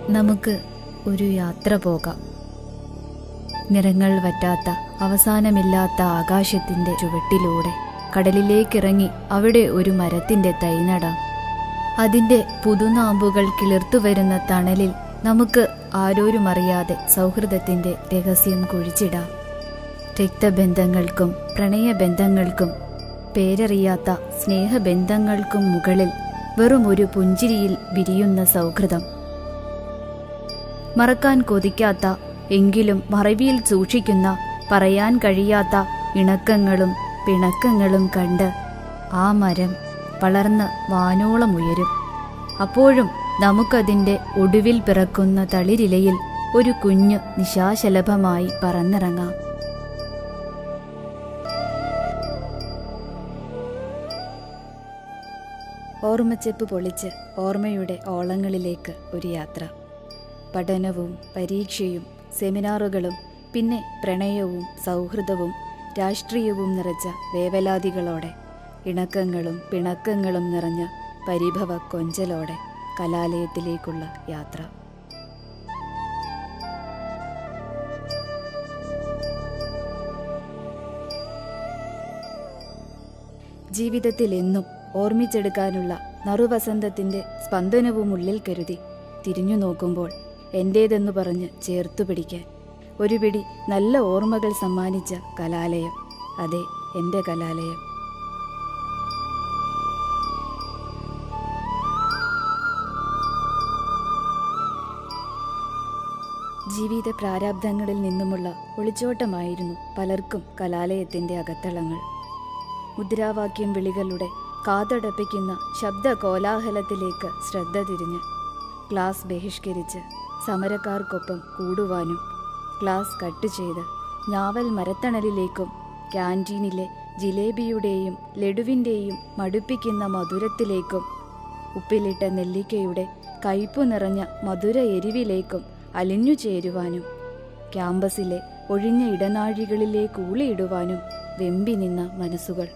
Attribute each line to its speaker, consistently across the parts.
Speaker 1: നമുക്ക് ഒരു യാത്ര പോകാം നിറങ്ങൾ വറ്റാത്ത അവസാനമില്ലാത്ത ആകാശത്തിന്റെ ചുവട്ടിലൂടെ കടലിലേക്കിറങ്ങി അവിടെ ഒരു മരത്തിന്റെ തൈ നടാം അതിന്റെ പുതുനാമ്പുകൾ കിളിർത്തുവരുന്ന തണലിൽ നമുക്ക് ആരോരുമറിയാതെ സൗഹൃദത്തിന്റെ രഹസ്യം കുഴിച്ചിടാം രക്തബന്ധങ്ങൾക്കും പ്രണയബന്ധങ്ങൾക്കും പേരറിയാത്ത സ്നേഹബന്ധങ്ങൾക്കും മുകളിൽ വെറും ഒരു പുഞ്ചിരിയിൽ വിരിയുന്ന സൗഹൃദം മറക്കാൻ കൊതിക്കാത്ത എങ്കിലും മറവിയിൽ സൂക്ഷിക്കുന്ന പറയാൻ കഴിയാത്ത ഇണക്കങ്ങളും പിണക്കങ്ങളും കണ്ട് ആ മരം വളർന്ന് വാനോളം ഉയരും അപ്പോഴും നമുക്കതിൻ്റെ ഒടുവിൽ പിറക്കുന്ന തളിരിലയിൽ ഒരു കുഞ്ഞു നിശാശലഭമായി പറന്നിറങ്ങാം ഓർമ്മച്ചെപ്പ് പൊളിച്ച് ഓർമ്മയുടെ ഓളങ്ങളിലേക്ക് ഒരു യാത്ര പഠനവും പരീക്ഷയും സെമിനാറുകളും പിന്നെ പ്രണയവും സൗഹൃദവും രാഷ്ട്രീയവും നിറച്ച വേവലാതികളോടെ ഇണക്കങ്ങളും പിണക്കങ്ങളും നിറഞ്ഞ പരിഭവ കൊഞ്ചലോടെ കലാലയത്തിലേക്കുള്ള യാത്ര ജീവിതത്തിൽ എന്നും ഓർമ്മിച്ചെടുക്കാനുള്ള നറുവസന്തത്തിന്റെ സ്പന്ദനവും ഉള്ളിൽ കരുതി തിരിഞ്ഞു നോക്കുമ്പോൾ എന്റേതെന്ന് പറഞ്ഞ് ചേർത്തു പിടിക്കാൻ ഒരു പിടി നല്ല ഓർമ്മകൾ സമ്മാനിച്ച കലാലയം അതെ എൻ്റെ കലാലയം ജീവിത പ്രാരാബ്ധങ്ങളിൽ നിന്നുമുള്ള ഒളിച്ചോട്ടമായിരുന്നു പലർക്കും കലാലയത്തിന്റെ അകത്തളങ്ങൾ മുദ്രാവാക്യം വിളികളുടെ കാതടപ്പിക്കുന്ന ശബ്ദ കോലാഹലത്തിലേക്ക് ശ്രദ്ധ തിരിഞ്ഞ് ക്ലാസ് ബഹിഷ്കരിച്ച് സമരക്കാർക്കൊപ്പം കൂടുവാനും ക്ലാസ് കട്ട് ചെയ്ത് ഞാവൽ മരത്തണലിലേക്കും ക്യാൻറ്റീനിലെ ജിലേബിയുടെയും ലഡുവിൻ്റെയും മടുപ്പിക്കുന്ന മധുരത്തിലേക്കും ഉപ്പിലിട്ട നെല്ലിക്കയുടെ കയ്പു നിറഞ്ഞ മധുര എരിവിലേക്കും അലിഞ്ഞു ചേരുവാനും ക്യാമ്പസിലെ ഒഴിഞ്ഞ ഇടനാഴികളിലേക്ക് ഊളിയിടുവാനും വെമ്പി നിന്ന മനസ്സുകൾ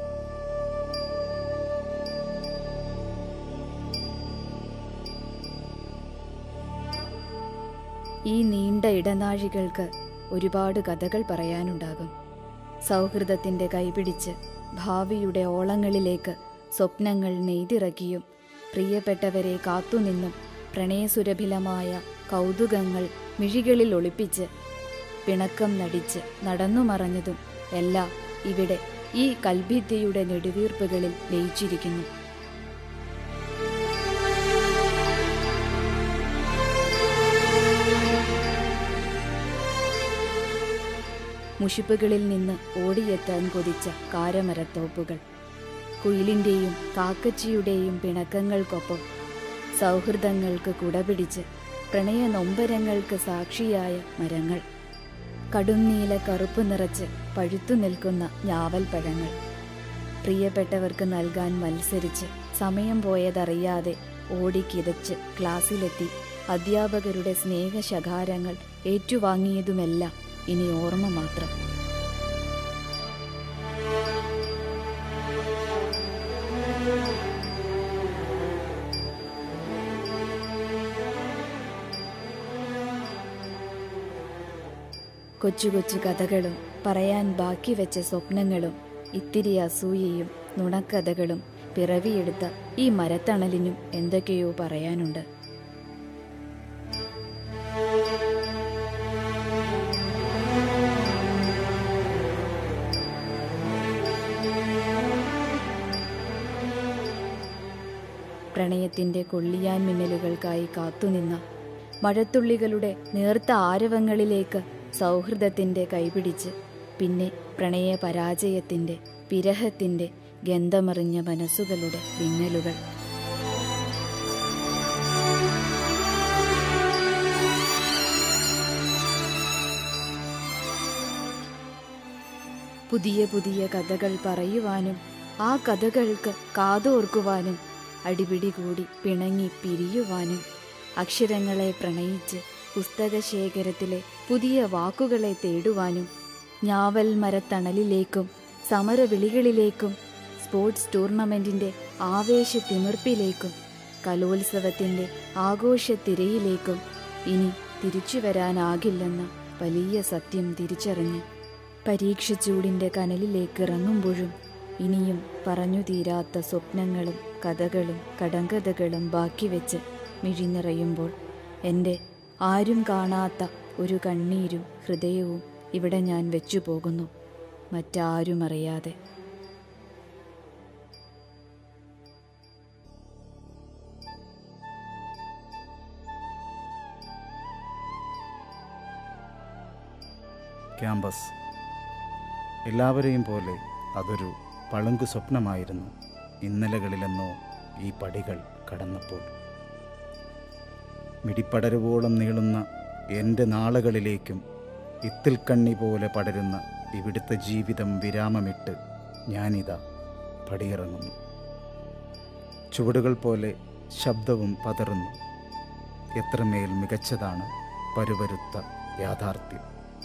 Speaker 1: ഈ നീണ്ട ഇടനാഴികൾക്ക് ഒരുപാട് കഥകൾ പറയാനുണ്ടാകും സൗഹൃദത്തിന്റെ കൈപിടിച്ച് ഭാവിയുടെ ഓളങ്ങളിലേക്ക് സ്വപ്നങ്ങൾ നെയ്തിറക്കിയും പ്രിയപ്പെട്ടവരെ കാത്തുനിന്നും പ്രണയസുരഭിലമായ കൗതുകങ്ങൾ മിഴികളിൽ ഒളിപ്പിച്ച് പിണക്കം നടിച്ച് നടന്നു മറഞ്ഞതും എല്ലാം ഇവിടെ ഈ കൽഭിത്തിയുടെ നെടുവീർപ്പുകളിൽ ലയിച്ചിരിക്കുന്നു മുഷിപ്പുകളിൽ നിന്ന് ഓടിയെത്താൻ കൊതിച്ച കാരമരത്തോപ്പുകൾ കുയിലിൻ്റെയും കാക്കച്ചിയുടെയും പിണക്കങ്ങൾക്കൊപ്പം സൗഹൃദങ്ങൾക്ക് കുടപിടിച്ച് പ്രണയ നൊമ്പരങ്ങൾക്ക് സാക്ഷിയായ മരങ്ങൾ കടുംനീല കറുപ്പ് നിറച്ച് പഴുത്തു നിൽക്കുന്ന ഞാവൽ പഴങ്ങൾ പ്രിയപ്പെട്ടവർക്ക് നൽകാൻ മത്സരിച്ച് സമയം പോയതറിയാതെ ഓടിക്കിതച്ച് ക്ലാസ്സിലെത്തി അധ്യാപകരുടെ സ്നേഹശകാരങ്ങൾ ഏറ്റുവാങ്ങിയതുമെല്ലാം ഇനി ഓർമ്മ മാത്രം കൊച്ചു കൊച്ചു കഥകളും പറയാൻ ബാക്കി വെച്ച സ്വപ്നങ്ങളും ഇത്തിരി അസൂയയും നുണക്കഥകളും പിറവിയെടുത്ത ഈ മരത്തണലിനും എന്തൊക്കെയോ പറയാനുണ്ട് പ്രണയത്തിന്റെ കൊള്ളിയാൻ മിന്നലുകൾക്കായി കാത്തുനിന്ന മഴത്തുള്ളികളുടെ നേർത്ത ആരവങ്ങളിലേക്ക് സൗഹൃദത്തിന്റെ കൈപിടിച്ച് പിന്നെ പ്രണയ പരാജയത്തിന്റെ വിരഹത്തിന്റെ ഗന്ധമറിഞ്ഞ മനസ്സുകളുടെ വിങ്ങലുകൾ പുതിയ പുതിയ കഥകൾ പറയുവാനും ആ കഥകൾക്ക് കാതോർക്കുവാനും അടിപിടി കൂടി പിണങ്ങി പിരിയുവാനും അക്ഷരങ്ങളെ പ്രണയിച്ച് പുസ്തകശേഖരത്തിലെ പുതിയ വാക്കുകളെ തേടുവാനും ഞാവൽ മരത്തണലിലേക്കും സമരവിളികളിലേക്കും സ്പോർട്സ് ടൂർണമെന്റിന്റെ ആവേശ തിമിർപ്പിലേക്കും കലോത്സവത്തിന്റെ ആഘോഷത്തിരയിലേക്കും ഇനി തിരിച്ചു വരാനാകില്ലെന്ന വലിയ സത്യം തിരിച്ചറിഞ്ഞ് പരീക്ഷച്ചൂടിന്റെ കനലിലേക്ക് ഇറങ്ങുമ്പോഴും ഇനിയും പറഞ്ഞു തീരാത്ത സ്വപ്നങ്ങളും കഥകളും കടങ്കഥകളും ബാക്കി വെച്ച് മിഴിനിറയുമ്പോൾ എൻ്റെ ആരും കാണാത്ത ഒരു കണ്ണീരും ഹൃദയവും ഇവിടെ ഞാൻ വെച്ചു പോകുന്നു മറ്റാരും അറിയാതെ
Speaker 2: ക്യാമ്പസ് എല്ലാവരെയും പോലെ അതൊരു പളുങ്കു സ്വപ്നമായിരുന്നു ഇന്നലകളിലെന്നോ ഈ പടികൾ കടന്നപ്പോൾ മിടിപ്പടരുവോളം നീളുന്ന എൻ്റെ നാളുകളിലേക്കും ഇത്തിൽക്കണ്ണി പോലെ പടരുന്ന ഇവിടുത്തെ ജീവിതം വിരാമമിട്ട് ഞാനിതാ പടിയിറങ്ങുന്നു ചുവടുകൾ പോലെ ശബ്ദവും പതറുന്നു എത്രമേൽ മികച്ചതാണ് പരുവരുത്ത യാഥാർത്ഥ്യം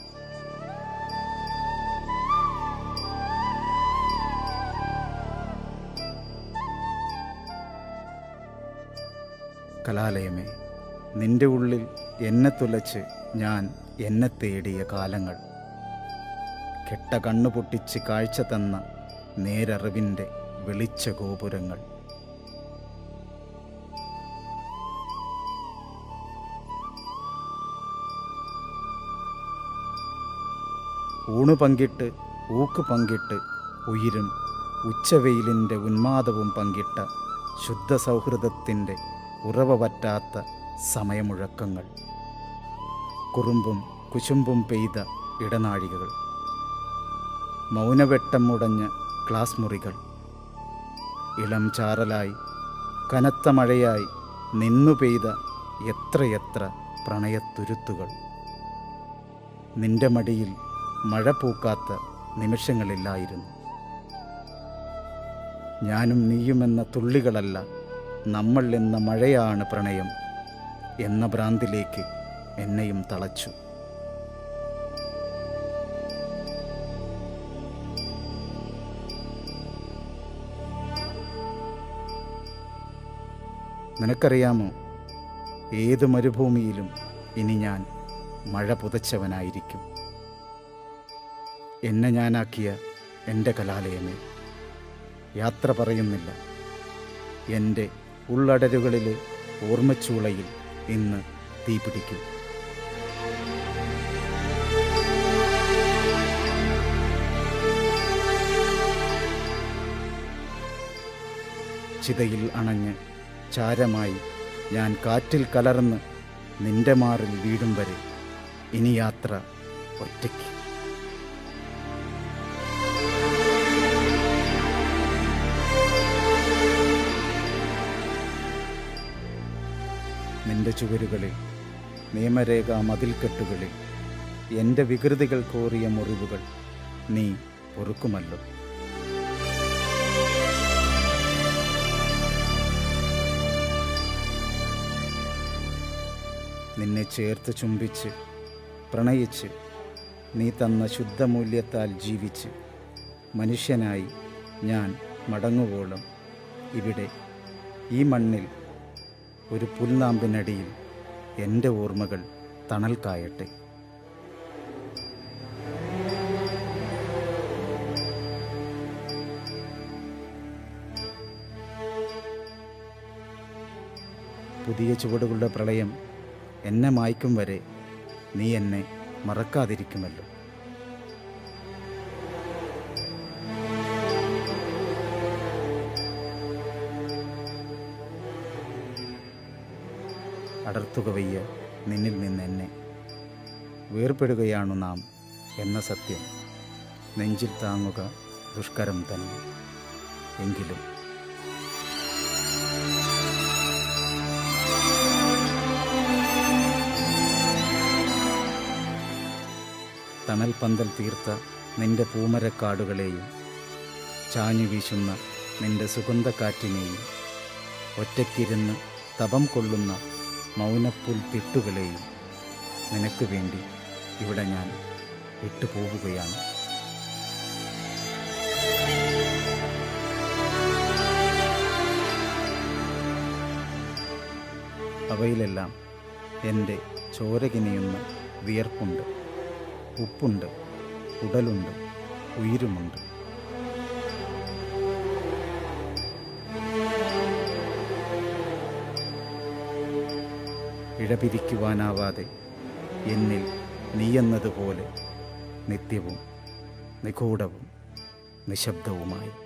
Speaker 2: കലാലയമേ നിന്റെ ഉള്ളിൽ എന്നെ തുലച്ച് ഞാൻ എന്നെ തേടിയ കാലങ്ങൾ കെട്ട കണ്ണു പൊട്ടിച്ച് കാഴ്ച തന്ന നേരറിവിൻ്റെ വെളിച്ച ഗോപുരങ്ങൾ ഊണ് പങ്കിട്ട് ഊക്ക് പങ്കിട്ട് ഉയിരും ഉച്ചവെയിലിൻ്റെ ഉന്മാദവും പങ്കിട്ട ശുദ്ധ സൗഹൃദത്തിൻ്റെ ഉറവ പറ്റാത്ത സമയമുഴക്കങ്ങൾ കുറുമ്പും കുശുമ്പും പെയ്ത ഇടനാഴികകൾ മൗനവെട്ടം മുടഞ്ഞ ക്ലാസ് മുറികൾ ഇളം ചാറലായി കനത്ത മഴയായി നിന്നു പെയ്ത എത്രയെത്ര പ്രണയത്തുരുത്തുകൾ നിന്റെ മടിയിൽ മഴ പൂക്കാത്ത നിമിഷങ്ങളില്ലായിരുന്നു ഞാനും നീയുമെന്ന തുള്ളികളല്ല നമ്മൾ എന്ന മഴയാണ് പ്രണയം എന്ന ഭ്രാന്തിലേക്ക് എന്നെയും തളച്ചു നിനക്കറിയാമോ ഏത് മരുഭൂമിയിലും ഇനി ഞാൻ മഴ പുതച്ചവനായിരിക്കും എന്നെ ഞാനാക്കിയ എൻ്റെ കലാലയമേ യാത്ര പറയുന്നില്ല എൻ്റെ ഉള്ളടരുകളിലെ ഓർമ്മച്ചൂളയിൽ ഇന്ന് തീ പിടിക്കും ചിതയിൽ അണഞ്ഞ് ചാരമായി ഞാൻ കാറ്റിൽ കലർന്ന് നിന്റെ മാറിൽ വീടും വരെ ഇനി യാത്ര ഒറ്റയ്ക്ക് നിന്റെ ചുവരുകളിൽ നിയമരേഖ മതിൽക്കെട്ടുകളിൽ എൻ്റെ വികൃതികൾ കോറിയ മുറിവുകൾ നീ പൊറുക്കുമല്ലോ നിന്നെ ചേർത്ത് ചുംബിച്ച് പ്രണയിച്ച് നീ തന്ന ശുദ്ധമൂല്യത്താൽ ജീവിച്ച് മനുഷ്യനായി ഞാൻ മടങ്ങുവോളം ഇവിടെ ഈ മണ്ണിൽ ഒരു പുൽനാമ്പിനടിയിൽ എൻ്റെ ഓർമ്മകൾ തണൽ കായട്ടെ പുതിയ ചുവടുകളുടെ പ്രളയം എന്നെ മായ്ക്കും വരെ നീ എന്നെ മറക്കാതിരിക്കുമല്ലോ അടർത്തുക വയ്യ നിന്നിൽ നിന്ന് എന്നെ വേർപെടുകയാണു നാം എന്ന സത്യം നെഞ്ചിൽ താങ്ങുക ദുഷ്കരം തന്നെ എങ്കിലും തണൽ പന്തൽ തീർത്ത നിന്റെ പൂമരക്കാടുകളെയും ചാഞ്ഞു വീശുന്ന നിന്റെ സുഗന്ധക്കാറ്റിനെയും ഒറ്റയ്ക്കിരുന്ന് തപം കൊള്ളുന്ന മൗനപ്പുൽ തിട്ടുകളെയും നിനക്ക് വേണ്ടി ഇവിടെ ഞാൻ വിട്ടുപോവുകയാണ് അവയിലെല്ലാം എൻ്റെ ചോരകിനിയുന്ന വിയർപ്പുണ്ട് ഉപ്പുണ്ട് ഉടലുണ്ട് ഉയിരുമുണ്ട് ഇഴപിരിക്കുവാനാവാതെ എന്നിൽ നീയെന്നതുപോലെ നിത്യവും നിഗൂഢവും നിശബ്ദവുമായി